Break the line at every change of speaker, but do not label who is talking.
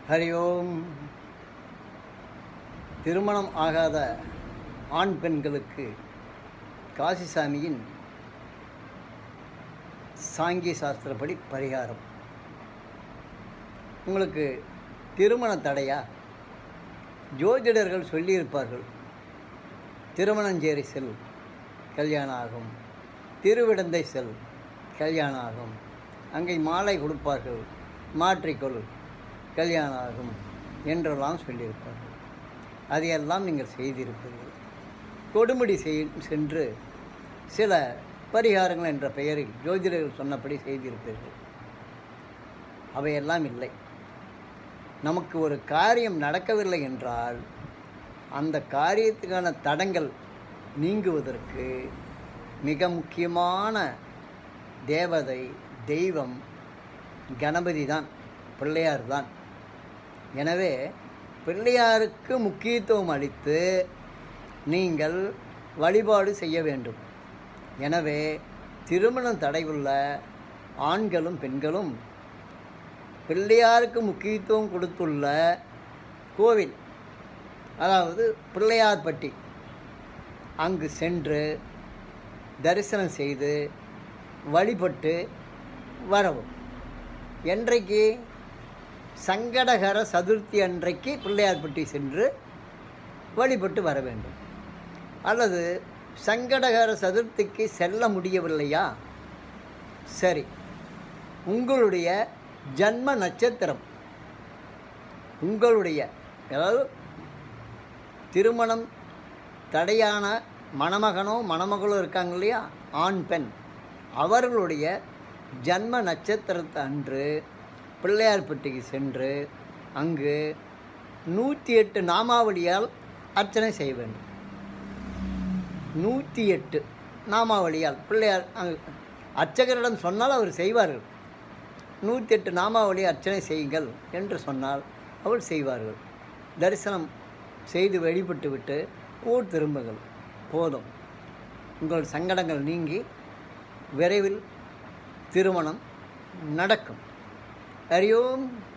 ஹரி ஓம் திருமணம் ஆகாத ஆண் பெண்களுக்கு காசிசாமியின் சாங்கிய சாஸ்திரப்படி பரிகாரம் உங்களுக்கு திருமண தடையா ஜோதிடர்கள் சொல்லியிருப்பார்கள் திருமணஞ்சேரி செல் கல்யாணம் ஆகும் திருவிடந்தை செல் கல்யாணம் ஆகும் அங்கே மாலை கொடுப்பார்கள் மாற்றிக்கொள் கல்யாணம் ஆகும் என்றெல்லாம் சொல்லியிருப்பார்கள் அதையெல்லாம் நீங்கள் செய்திருப்பீர்கள் கொடுமுடி செய் சென்று சில பரிகாரங்கள் என்ற பெயரில் ஜோதிடர்கள் சொன்னபடி செய்திருப்பீர்கள் அவையெல்லாம் இல்லை நமக்கு ஒரு காரியம் நடக்கவில்லை என்றால் அந்த காரியத்துக்கான தடங்கள் நீங்குவதற்கு மிக முக்கியமான தேவதை தெய்வம் கணபதி தான் பிள்ளையார் தான் எனவே பிள்ளையாருக்கு முக்கியத்துவம் அளித்து நீங்கள் வழிபாடு செய்ய வேண்டும் எனவே திருமணம் தடையுள்ள ஆண்களும் பெண்களும் பிள்ளையாருக்கு முக்கியத்துவம் கொடுத்துள்ள கோவில் அதாவது பிள்ளையார்பட்டி அங்கு சென்று தரிசனம் செய்து வழிபட்டு வரவும் என்றைக்கு சங்கடகர சதுர்த்தி அன்றைக்கு பிள்ளையார்பட்டி சென்று வழிபட்டு வர வேண்டும் அல்லது சங்கடகர சதுர்த்திக்கு செல்ல முடியவில்லையா சரி உங்களுடைய ஜன்ம நட்சத்திரம் உங்களுடைய அதாவது திருமணம் தடையான மணமகனோ மணமகளோ இருக்காங்க இல்லையா ஆண் பெண் அவர்களுடைய ஜன்ம நட்சத்திரத்தை அன்று பிள்ளையார்பட்டிக்கு சென்று அங்கு நூற்றி எட்டு நாமாவளியால் அர்ச்சனை செய்ய வேண்டும் நூற்றி எட்டு நாமாவளியால் பிள்ளையார் அங்கு அர்ச்சகரிடம் சொன்னால் அவர் செய்வார்கள் நூற்றி எட்டு நாமாவளி அர்ச்சனை செய்யுங்கள் என்று சொன்னால் அவர் செய்வார்கள் தரிசனம் செய்து வழிபட்டு விட்டு ஊர் திரும்புங்கள் போதும் உங்கள் சங்கடங்கள் நீங்கி விரைவில் திருமணம் நடக்கும் ஹரி ஓம்